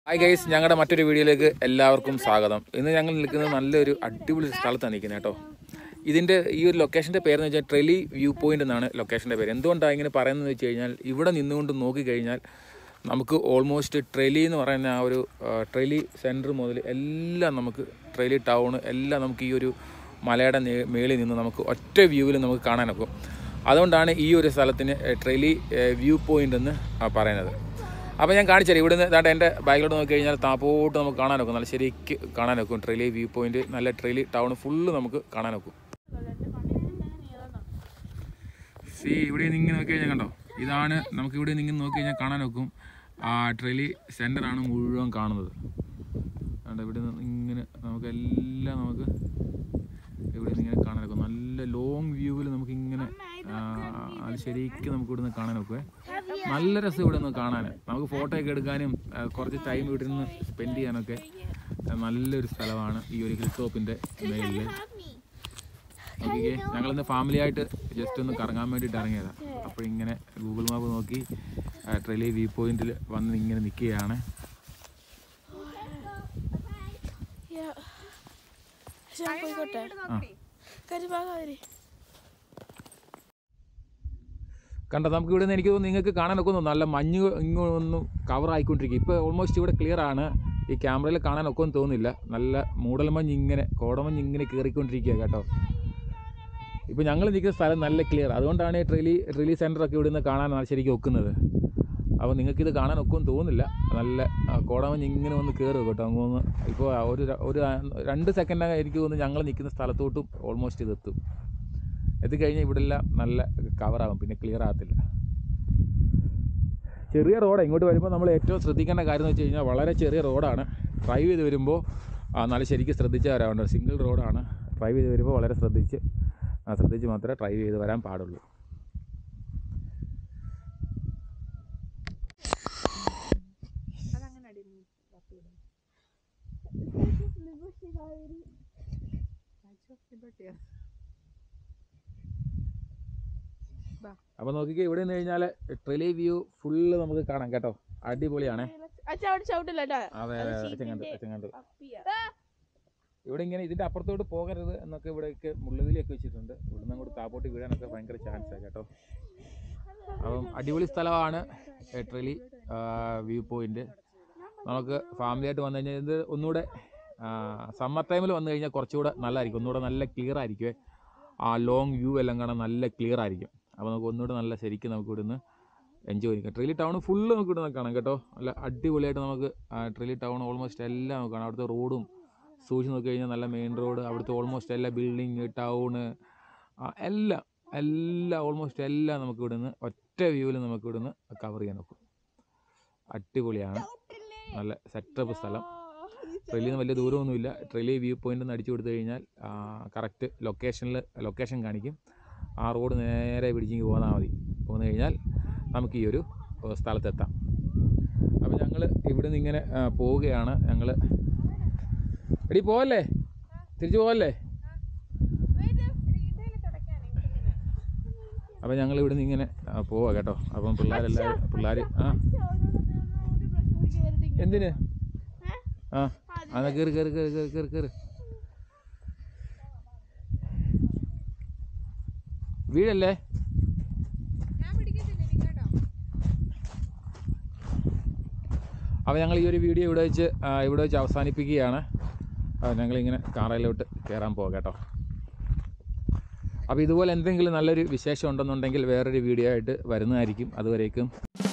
hi guys ഞങ്ങളുടെ മറ്റൊരു വീഡിയോയിലേക്ക് എല്ലാവർക്കും സ്വാഗതം ഇന്ന് ഞങ്ങൾ നിൽക്കുന്നത് നല്ലൊരു അടിപൊളി സ്ഥലത്താണ് നിൽക്കുന്നത് കേട്ടോ ഇതിൻ്റെ ഈ ഒരു ലൊക്കേഷൻ്റെ പേരെന്ന് വെച്ചാൽ ട്രെലി വ്യൂ പോയിന്റ് എന്നാണ് ലൊക്കേഷൻ്റെ പേര് എന്തുകൊണ്ടാണ് ഇങ്ങനെ പറയുന്നത് വെച്ച് കഴിഞ്ഞാൽ ഇവിടെ നിന്നുകൊണ്ട് നോക്കിക്കഴിഞ്ഞാൽ നമുക്ക് ഓൾമോസ്റ്റ് ട്രെലി എന്ന് പറയുന്ന ആ ഒരു ആ, ട്രെലി സെൻറ്റർ മുതൽ എല്ലാം നമുക്ക് ട്രെലി ടൗൺ എല്ലാം നമുക്ക് ഈ ഒരു മലയുടെ നേ- മേളിൽ നിന്ന് നമുക്ക് ഒറ്റ വ്യൂവിൽ നമുക്ക് കാണാനൊക്കും അതുകൊണ്ടാണ് ഈ ഒരു സ്ഥലത്തിന് ഏ, ട്രെലി ഏ, വ്യൂ പോയിന്റ് എന്ന് ആ, പറയുന്നത് അപ്പോൾ ഞാൻ കാണിച്ചു തരാം ഇവിടുന്ന് ദാണ്ട് എൻ്റെ ബാഗിലോട്ട് നോക്കി കഴിഞ്ഞാൽ താപ്പോട്ട് നമുക്ക് കാണാനൊക്കും നല്ല ശരിക്ക് കാണാനൊക്കും ട്രെയിലി വ്യൂ പോയിന്റ് നല്ല ട്രെയിലി ടൗൺ ഫുള്ള് നമുക്ക് കാണാനൊക്കും സി ഇവിടെ നിന്ന് ഇങ്ങനെ നോക്കി കഴിഞ്ഞാൽ കണ്ടോ ഇതാണ് നമുക്ക് ഇവിടെ നിന്ന് ഇങ്ങനെ നോക്കി കഴിഞ്ഞാൽ കാണാനൊക്കും ആ ട്രെയിലി സെൻ്ററാണ് മുഴുവൻ കാണുന്നത് കണ്ടോ ഇവിടെ നിന്ന് ഇങ്ങനെ നമുക്ക് എല്ലാം നമുക്ക് ഇവിടെ നിന്ന് ഇങ്ങനെ കാണാനൊക്കും നല്ല ലോങ് വ്യൂവിൽ നമുക്ക് ഇങ്ങനെ അത് ശരിക്കും നമുക്ക് ഇവിടെ നിന്ന് കാണാനൊക്കെ നല്ല രസം ഇവിടെ നിന്ന് കാണാൻ നമുക്ക് ഫോട്ടോ ഒക്കെ എടുക്കാനും ആ, കുറച്ച് ടൈം ഇവിടെ നിന്ന് സ്പെൻഡ് ചെയ്യാനൊക്കെ ആ, നല്ലൊരു സ്ഥലമാണ് ഈ ഒരു ഹിൽ ടോപ്പിൻ്റെ മേളിൽ നോക്കിക്കേ ഞങ്ങളിന്ന് ഫാമിലി ആയിട്ട് ജസ്റ്റ് ഒന്ന് കറങ്ങാൻ വേണ്ടിയിട്ട് ഇറങ്ങിയതാണ് അപ്പോൾ ഇങ്ങനെ ഗൂഗിൾ മാപ്പ് നോക്കി ട്രെയിലി വ്യൂ പോയിന്റിൽ വന്ന് ഇങ്ങനെ നിൽക്കുകയാണ് പോയിക്കോട്ടെ കരിഭാഗാതിരി കണ്ടോ നമുക്ക് ഇവിടെ നിന്ന് എനിക്ക് തോന്നുന്നു നിങ്ങൾക്ക് കാണാനൊക്കെ ഒന്നും നല്ല മഞ്ഞ് ഇങ്ങൊന്നും കവർ ആയിക്കൊണ്ടിരിക്കും ഇപ്പോൾ ഓൾമോസ്റ്റ് ഇവിടെ ക്ലിയർ ആണ് ഈ ക്യാമറയിൽ കാണാനൊക്കെ ഒന്നും തോന്നുന്നില്ല നല്ല മൂടൽമഞ്ഞ് ഇങ്ങനെ കോടമഞ്ഞ് ഇങ്ങനെ കയറിക്കൊണ്ടിരിക്കുക കേട്ടോ ഇപ്പോൾ ഞങ്ങൾ നിൽക്കുന്ന സ്ഥലം നല്ല ക്ലിയർ അതുകൊണ്ടാണ് ഈ ട്രെയിലി ട്രെയിലി സെൻറ്ററൊക്കെ ഇവിടെ നിന്ന് കാണാൻ നല്ല ശരിക്കും ഒക്കുന്നത് അപ്പോൾ നിങ്ങൾക്കിത് കാണാൻ ഒക്കും തോന്നുന്നില്ല നല്ല ആ, കോടമഞ്ഞ് ഇങ്ങനെ വന്ന് കയറും കേട്ടോ അങ്ങ് ഒന്ന് ഇപ്പോൾ ഒരു ര- ഒരു ആ- രണ്ട് സെക്കൻഡ് എനിക്ക് തോന്നുന്നു ഞങ്ങൾ നിൽക്കുന്ന സ്ഥലത്തോട്ടും ഓൾമോസ്റ്റ് ഇതെത്തും എത്തിക്കഴിഞ്ഞാൽ ഇവിടെ എല്ലാം നല്ല കവറാകും പിന്നെ ക്ലിയർ ആകത്തില്ല ചെറിയ റോഡ് ഇങ്ങോട്ട് വരുമ്പോൾ നമ്മൾ ഏറ്റവും ശ്രദ്ധിക്കേണ്ട കാര്യം എന്ന് വെച്ച് കഴിഞ്ഞാൽ വളരെ ചെറിയ റോഡാണ് ഡ്രൈവ് ചെയ്ത് വരുമ്പോൾ ആ, നല്ല ശരിക്കും ശ്രദ്ധിച്ച് വരാറുണ്ട് സിംഗിൾ റോഡാണ് ഡ്രൈവ് ചെയ്ത് വരുമ്പോൾ വളരെ ശ്രദ്ധിച്ച് ആ, ശ്രദ്ധിച്ച് മാത്രമേ ഡ്രൈവ് ചെയ്ത് വരാൻ പാടുള്ളൂ അപ്പോൾ നോക്കിക്കേ ഇവിടെ നിന്ന് കഴിഞ്ഞാൽ ട്രെലി വ്യൂ ഫുള്ള് നമുക്ക് കാണാം കേട്ടോ അടിപൊളിയാണേ അച്ഛൻ അവിടെ ചവിട്ടില്ല കേട്ടോ അതെ അതെ അതെ അച്ഛൻ കണ്ടു അച്ഛൻ കണ്ടു ഇവിടെ ഇങ്ങനെ ഇതിന്റെ അപ്പുറത്തോട്ട് പോകരുത് എന്നൊക്കെ ഇവിടെയൊക്കെ മുള്ളുതിലൊക്കെ വെച്ചിട്ടുണ്ട് ഇവിടുന്ന് അങ്ങോട്ട് താപ്പോട്ട് വീഴാനൊക്കെ ഭയങ്കര ചാൻസ് കേട്ടോ അപ്പം അടിപൊളി സ്ഥലമാണ് ട്രെലി വ്യൂ പോയിന്റ് നമുക്ക് ഫാമിലി ആയിട്ട് വന്നു കഴിഞ്ഞാൽ ഇത് ഒന്നുകൂടെ സമ്മർ ടൈമിൽ വന്നു കഴിഞ്ഞാൽ കുറച്ചുകൂടെ നല്ലതായിരിക്കും ഒന്നുകൂടെ നല്ല ക്ലിയർ ആയിരിക്കുമേ ആ ലോങ് വ്യൂ എല്ലാം കാണാൻ നല്ല ക്ലിയർ ആയിരിക്കും അപ്പോൾ നമുക്ക് ഒന്നുകൂടെ നല്ല ശരിക്കും നമുക്ക് ഇവിടുന്ന് എൻജോയ് ചെയ്യാം ട്രെയിലി ടൗൺ ഫുള്ള് നമുക്ക് ഇവിടുന്ന് കാണാം കേട്ടോ നല്ല അടിപൊളിയായിട്ട് നമുക്ക് ട്രെയിലി ടൗൺ ഓൾമോസ്റ്റ് എല്ലാം നമുക്ക് കാണാം അവിടുത്തെ റോഡും സൂക്ഷിച്ച് നോക്കി കഴിഞ്ഞാൽ നല്ല മെയിൻ റോഡ് അവിടുത്തെ ഓൾമോസ്റ്റ് എല്ലാ ബിൽഡിങ് ടൗണ് എല്ലാം എല്ലാം ഓൾമോസ്റ്റ് എല്ലാം നമുക്ക് ഇവിടുന്ന് ഒറ്റ വ്യൂവിൽ നമുക്ക് ഇവിടുന്ന് കവർ ചെയ്യാൻ നോക്കും അടിപൊളിയാണ് നല്ല സെറ്റപ്പ് സ്ഥലം ട്രെയിലിൽ നിന്ന് വലിയ ദൂരമൊന്നുമില്ല ട്രെയിലി വ്യൂ പോയിന്റ് നിന്ന് അടിച്ചു കൊടുത്തു കഴിഞ്ഞാൽ കറക്റ്റ് ലൊക്കേഷനിൽ ലൊക്കേഷൻ കാണിക്കും ആ റോഡ് നേരെ പിടിച്ചിങ്ങ് പോന്നാൽ മതി പോന്നു കഴിഞ്ഞാൽ നമുക്ക് ഈ ഒരു ഏഹ്, സ്ഥലത്തെത്താം അപ്പോൾ ഞങ്ങൾ ഇവിടെ നിന്ന് ഇങ്ങനെ ആ, പോവുകയാണ് ഞങ്ങൾ എടി പോവല്ലേ തിരിച്ചു പോവല്ലേ അപ്പം ഞങ്ങൾ ഇവിടെ നിന്ന് ഇങ്ങനെ ആ, പോവാ കേട്ടോ അപ്പം പിള്ളേരെല്ലാവരും പിള്ളേർ ആ എന്തിന് ആ അതാ കയറി കയറി കയറി കയറി കയറി കയറി വീഴല്ലേ അപ്പോൾ ഞങ്ങൾ ഈ ഒരു വീഡിയോ ഇവിടെ വെച്ച് ആ, ഇവിടെ വെച്ച് അവസാനിപ്പിക്കുകയാണ് ആ, ഞങ്ങളിങ്ങനെ കാറയിലോട്ട് കയറാൻ പോകാം കേട്ടോ അപ്പോൾ ഇതുപോലെ എന്തെങ്കിലും നല്ലൊരു വിശേഷം ഉണ്ടെന്നുണ്ടെങ്കിൽ വേറൊരു വീഡിയോ ആയിട്ട് വരുന്നതായിരിക്കും അതുവരേക്കും